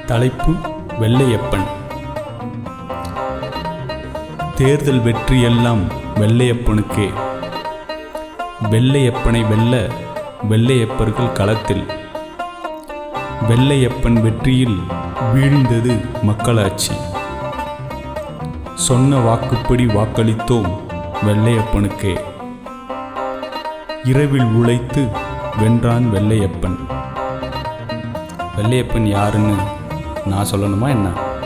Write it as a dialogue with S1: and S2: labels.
S1: தலைப்பு வெள்ளையப்பன் தேர்தல் வெற்றியெல்லாம் வெள்ளையப்பனுக்கே வெள்ளையப்பனை வெல்ல வெள்ளையப்பர்கள் களத்தில் வெள்ளையப்பன் வெற்றியில் வீழ்ந்தது மக்களாட்சி சொன்ன வாக்குப்படி வாக்களித்தோம் வெள்ளையப்பனுக்கே இரவில் உழைத்து வென்றான் வெள்ளையப்பன் வெள்ளையப்பன் யாருன்னு நான் சொல்லணுமா என்ன